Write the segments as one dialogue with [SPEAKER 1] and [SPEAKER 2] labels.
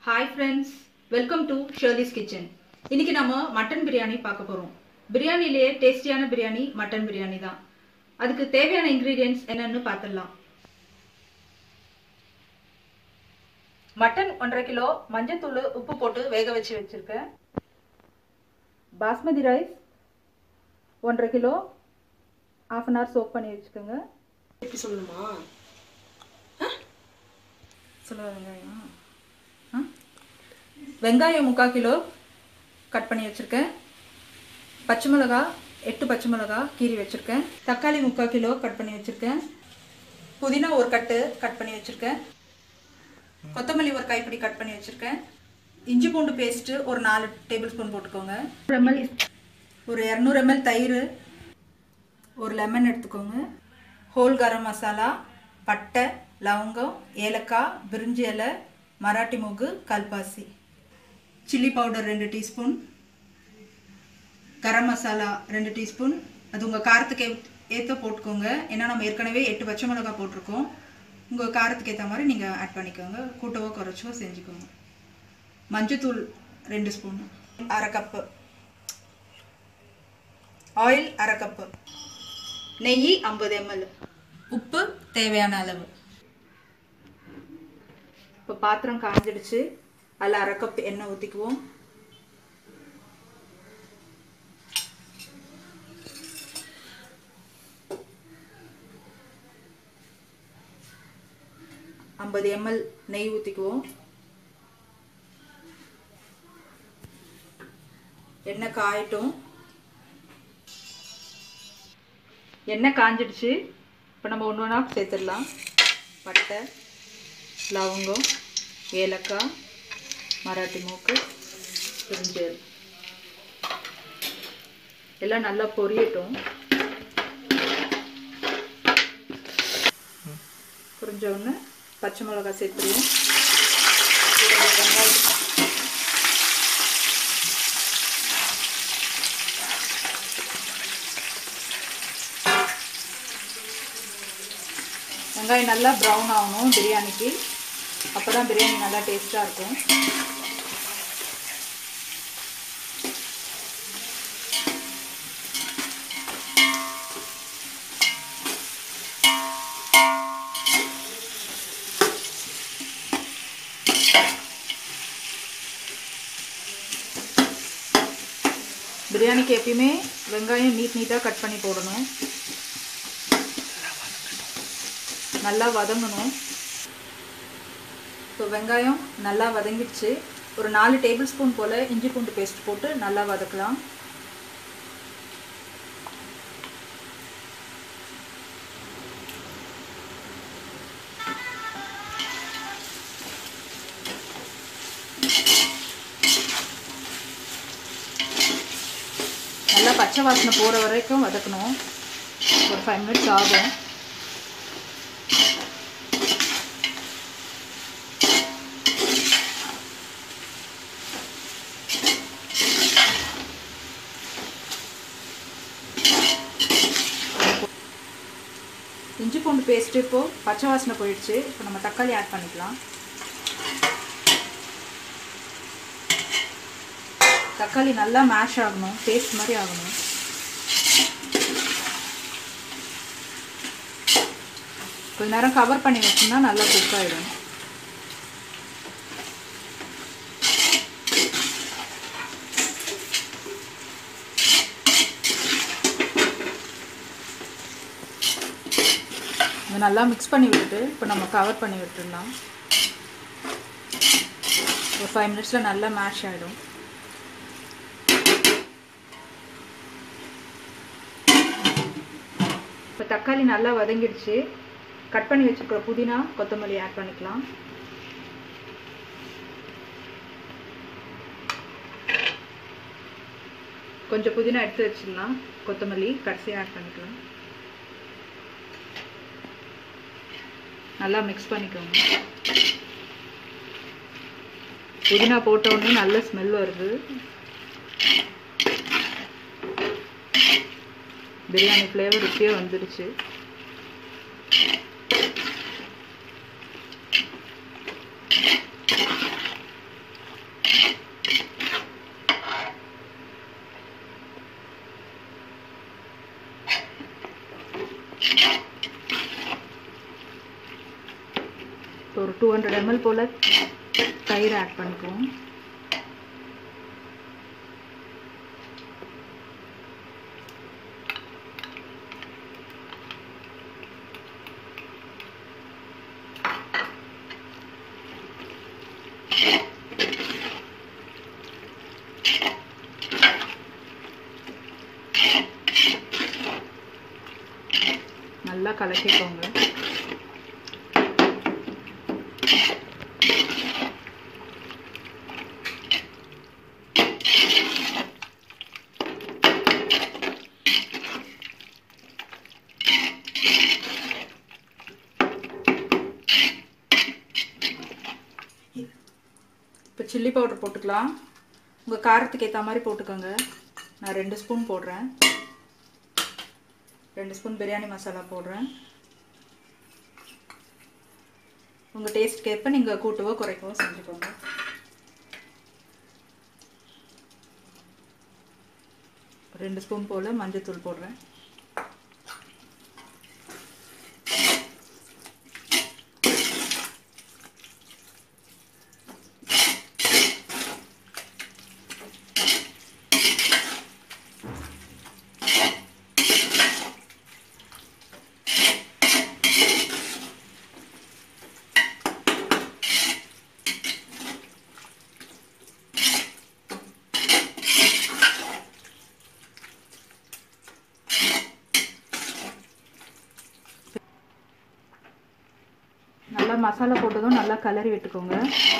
[SPEAKER 1] Hi friends welcome to Shirley's kitchen இன்னைக்கு நம்ம mutton biryani பார்க்க போகிறோம் பிரியாணிலேயே டேஸ்டியான பிரியாணி மட்டன் பிரியாணி தான் அதுக்கு தேவையான இன்க்ரீடியன்ட்ஸ் என்னன்னு பார்த்துடலாம் மட்டன் ஒன்றரை கிலோ மஞ்சத்தூள் உப்பு போட்டு வேக வச்சு வச்சுருக்கேன் பாஸ்மதி ரைஸ் ஒன்றரை kilo half an hour soak பண்ணி வச்சுக்கோங்க
[SPEAKER 2] எப்படி சொல்லணுமா
[SPEAKER 1] சொல்ல வெங்காயம் ஆ? வெங்காயம் முக்கால் கிலோ கட் பண்ணி வச்சுருக்கேன் பச்சை மிளகா எட்டு பச்சை மிளகா கீறி வச்சுருக்கேன் தக்காளி முக்கால் கிலோ கட் பண்ணி வச்சுருக்கேன் புதினா ஒரு கட்டு கட் பண்ணி வச்சுருக்கேன் கொத்தமல்லி ஒரு கைப்பிடி கட் பண்ணி வச்சுருக்கேன் இஞ்சி பூண்டு பேஸ்ட்டு ஒரு நாலு டேபிள் ஸ்பூன் போட்டுக்கோங்க எம்எல் ஒரு இரநூறு எம்எல் தயிர் ஒரு லெமன் எடுத்துக்கோங்க ஹோல் கரம் மசாலா பட்டை லவங்கம் ஏலக்காய் பிரிஞ்சி இலை மராட்டி மூக்கு கல்பாசி சில்லி பவுடர் ரெண்டு டீஸ்பூன் கரம் மசாலா ரெண்டு டீஸ்பூன் அது உங்கள் காரத்துக்கு ஏற்ற போட்டுக்கோங்க ஏன்னா நம்ம ஏற்கனவே எட்டு பச்சை மிளகாய் போட்டிருக்கோம் உங்கள் காரத்துக்கு ஏற்ற மாதிரி நீங்கள் ஆட் பண்ணிக்கோங்க கூட்டவோ குறைச்சோ செஞ்சுக்கோங்க மஞ்சத்தூள் ரெண்டு ஸ்பூன் அரை கப்பு ஆயில் அரை கப்பு நெய் ஐம்பது எம்எல் உப்பு தேவையான அளவு இப்போ பாத்திரம் காஞ்சிடுச்சு அதில் அரை கப் எண்ணெய் ஊற்றிக்குவோம் ஐம்பது எம்எல் நெய் ஊற்றிக்குவோம் எண்ணெய் காயட்டும் எண்ணெய் காஞ்சிடுச்சு இப்போ நம்ம ஒன்று ஒன்றா சேர்த்துடலாம் பட்டை லவங்கம் ஏலக்காய் மராட்டி மூக்கு பிரிஞ்சல் எல்லாம் நல்லா பொரியட்டும் புரிஞ்ச உடனே பச்சை மிளகாய் சேர்த்துருவோம் கூட வெங்காயம் வெங்காயம் நல்லா ப்ரௌன் ஆகணும் பிரியாணிக்கு அப்போ தான் பிரியாணி நல்லா டேஸ்ட்டாக இருக்கும் பிரியாணிக்கு எப்பயுமே வெங்காயம் நீட் நீட்டாக கட் பண்ணி போடணும் நல்லா வதங்கணும் இப்போ வெங்காயம் நல்லா வதங்கிடுச்சு ஒரு நாலு டேபிள் ஸ்பூன் போல் இஞ்சி பூண்டு பேஸ்ட் போட்டு நல்லா வதக்கலாம் நல்லா பச்சை வாசனை போகிற வரைக்கும் வதக்கணும் ஒரு ஃபைவ் மினிட்ஸ் ஆகும் இஞ்சி பூண்டு பேஸ்ட்டு இப்போது பச்சை வாசனை போயிடுச்சு இப்போ நம்ம தக்காளி ஆட் பண்ணிக்கலாம் தக்காளி நல்லா மேஷ் ஆகணும் பேஸ்ட் மாதிரி ஆகணும் கொஞ்ச நேரம் கவர் பண்ணி வச்சோம்னா நல்லா குக் ஆகிடும் இதை நல்லா மிக்ஸ் பண்ணி விட்டுட்டு இப்போ நம்ம கவர் பண்ணி விட்டுடலாம் ஒரு ஃபைவ் மினிட்ஸில் நல்லா மேஷ் ஆகிடும் இப்போ தக்காளி நல்லா வதங்கிடுச்சு கட் பண்ணி வச்சுருக்கிற புதினா கொத்தமல்லி ஆட் பண்ணிக்கலாம் கொஞ்சம் புதினா எடுத்து வச்சிடலாம் கொத்தமல்லி கடைசியாக ஆட் பண்ணிக்கலாம் நல்லா மிக்ஸ் பண்ணிக்கோங்க புதினா போட்ட உடனே நல்ல ஸ்மெல் வருது பிரியாணி ஃப்ளேவர் இப்பயே வந்துடுச்சு ஹண்ட்ரட் எம்எல் போல் தயிர் ஆட் பண்ணிக்குவோம் நல்லா கலக்கிக்கோங்க இப்போ சில்லி பவுடர் போட்டுக்கலாம் உங்கள் காரத்துக்கு ஏற்ற மாதிரி போட்டுக்கோங்க நான் ரெண்டு ஸ்பூன் போடுறேன் ரெண்டு ஸ்பூன் பிரியாணி மசாலா போடுறேன் உங்கள் டேஸ்ட்க்கு ஏற்ப நீங்கள் கூட்டவோ குறைக்கவோ செஞ்சுக்கோங்க ரெண்டு ஸ்பூன் போல் மஞ்சத்தூள் போடுறேன் நல்லா மசாலா போட்டதும் நல்லா கலரி விட்டுக்கோங்க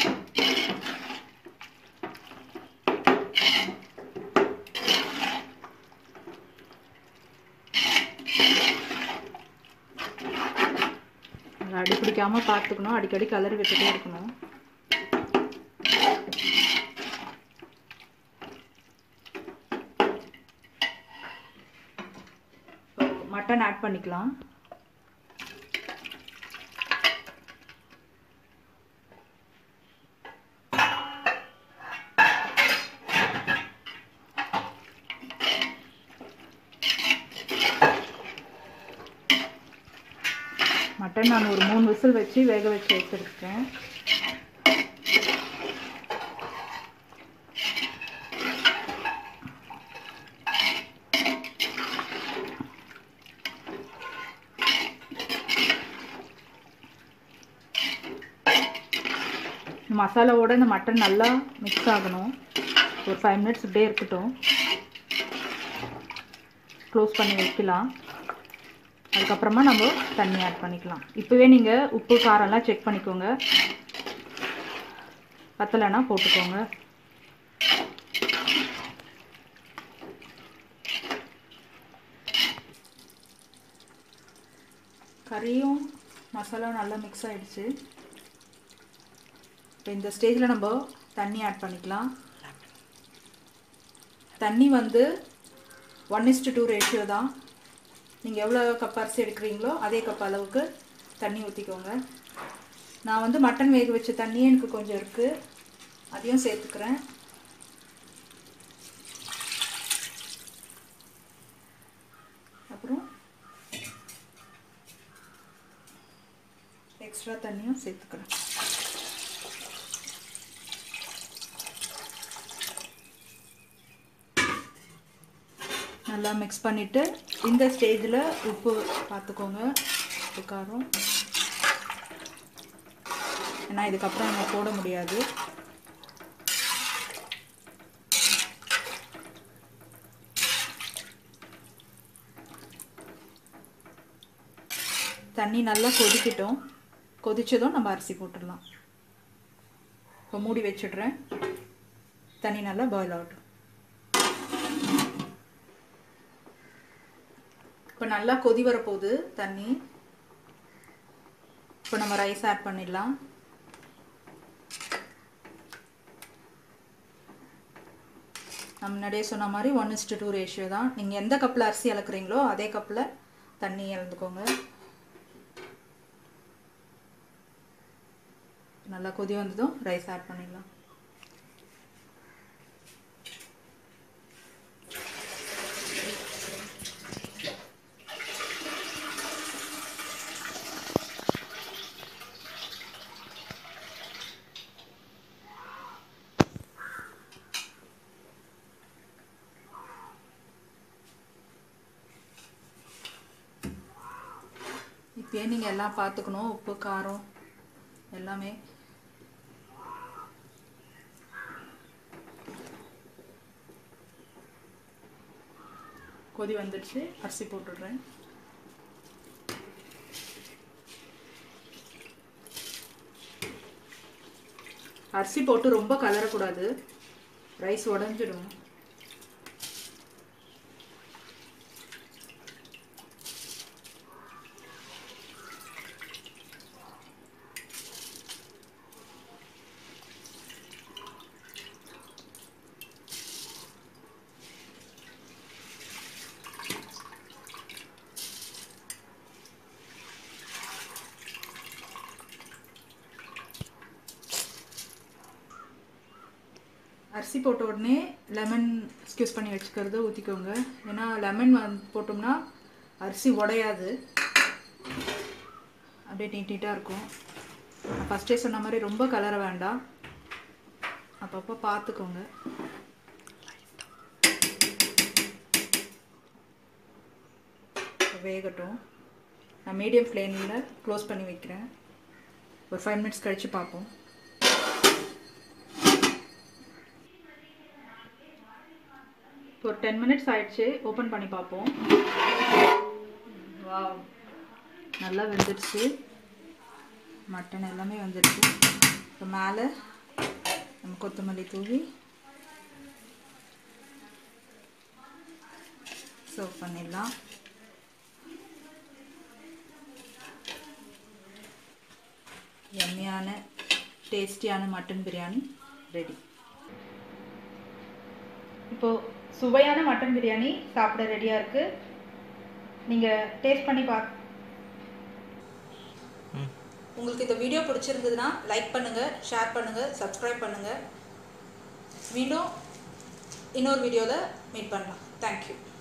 [SPEAKER 1] அடி பிடிக்காம பார்த்துக்கணும் அடிக்கடி கலரி விட்டுட்டே இருக்கணும் மட்டன் ஆட் பண்ணிக்கலாம் மட்டன் நான் ஒரு மூணு விசில் வச்சு வேக வச்சு வச்சுருக்கேன் மசாலாவோட இந்த மட்டன் நல்லா மிக்ஸ் ஆகணும் ஒரு ஃபைவ் மினிட்ஸ் இப்படியே இருக்கட்டும் க்ளோஸ் பண்ணி வைக்கலாம் அதுக்கப்புறமா நம்ம தண்ணி ஆட் பண்ணிக்கலாம் இப்போவே நீங்கள் உப்பு காரம்லாம் செக் பண்ணிக்கோங்க பத்தலைன்னா போட்டுக்கோங்க கறியும் மசாலாவும் நல்லா மிக்ஸ் ஆகிடுச்சு இப்போ இந்த ஸ்டேஜில் நம்ம தண்ணி ஆட் பண்ணிக்கலாம் தண்ணி வந்து ஒன் இஸ்டு டூ ரேஷியோ தான் நீங்கள் எவ்வளோ கப் அரிசி எடுக்கிறீங்களோ அதே கப் அளவுக்கு தண்ணி ஊற்றிக்கோங்க நான் வந்து மட்டன் வேக வச்ச தண்ணியே எனக்கு கொஞ்சம் இருக்குது அதையும் சேர்த்துக்கிறேன் அப்புறம் எக்ஸ்ட்ரா தண்ணியும் சேர்த்துக்கிறேன் நல்லா மிக்ஸ் பண்ணிவிட்டு இந்த ஸ்டேஜில் உப்பு பார்த்துக்கோங்க உப்பு காரம் ஏன்னா இதுக்கப்புறம் நம்ம போட முடியாது தண்ணி நல்லா கொதிக்கட்டும் கொதிச்சதும் நம்ம அரிசி போட்டுடலாம் இப்போ மூடி வச்சிடுறேன் தண்ணி நல்லா பாயில் ஆகட்டும் இப்போ நல்லா கொதி வரப்போகுது தண்ணி இப்போ நம்ம ரைஸ் ஆட் பண்ணிடலாம் நான் முன்னாடியே சொன்ன மாதிரி ஒன் இஸ்டு டூ ரேஷியோ தான் நீங்கள் எந்த கப்பில் அரிசி இழக்கிறீங்களோ அதே கப்பில் தண்ணி இழந்துக்கோங்க நல்லா கொதி வந்ததும் ரைஸ் ஆட் பண்ணிடலாம் இப்பயே நீங்கள் எல்லாம் பார்த்துக்கணும் உப்பு காரம் எல்லாமே கொதி வந்துடுச்சு அரிசி போட்டுடுறேன் அரிசி போட்டு ரொம்ப கலரக்கூடாது ரைஸ் உடஞ்சிடும் அரிசி போட்ட உடனே லெமன் ஸ்க்யூஸ் பண்ணி வச்சுக்கிறத ஊற்றிக்கோங்க ஏன்னா லெமன் வந்து போட்டோம்னா அரிசி உடையாது அப்படியே நீட் நீட்டாக இருக்கும் நான் ஃபஸ்ட்டே சொன்ன மாதிரி ரொம்ப கலர வேண்டாம் அப்பப்போ பார்த்துக்கோங்க வேகட்டும் நான் மீடியம் ஃப்ளேமில் க்ளோஸ் பண்ணி வைக்கிறேன் ஒரு ஃபைவ் மினிட்ஸ் கழித்து பார்ப்போம் ஒரு டென் மினிட்ஸ் ஆயிடுச்சு ஓப்பன் பண்ணி பார்ப்போம் வா நல்லா வெந்துடுச்சு மட்டன் எல்லாமே வந்துடுச்சு இப்போ மேலே நம்ம கொத்தமல்லி தூவி சர்வ் பண்ணிடலாம் எம்மையான டேஸ்டியான மட்டன் பிரியாணி ரெடி இப்போது சுவையான மட்டன் பிரியாணி சாப்பிட ரெடியாக இருக்குது நீங்கள் டேஸ்ட் பண்ணி பா உங்களுக்கு இந்த வீடியோ பிடிச்சிருந்ததுன்னா லைக் பண்ணுங்கள் ஷேர் பண்ணுங்கள் சப்ஸ்கிரைப் பண்ணுங்கள் மீண்டும் இன்னொரு வீடியோவில் மீட் பண்ணலாம் தேங்க்யூ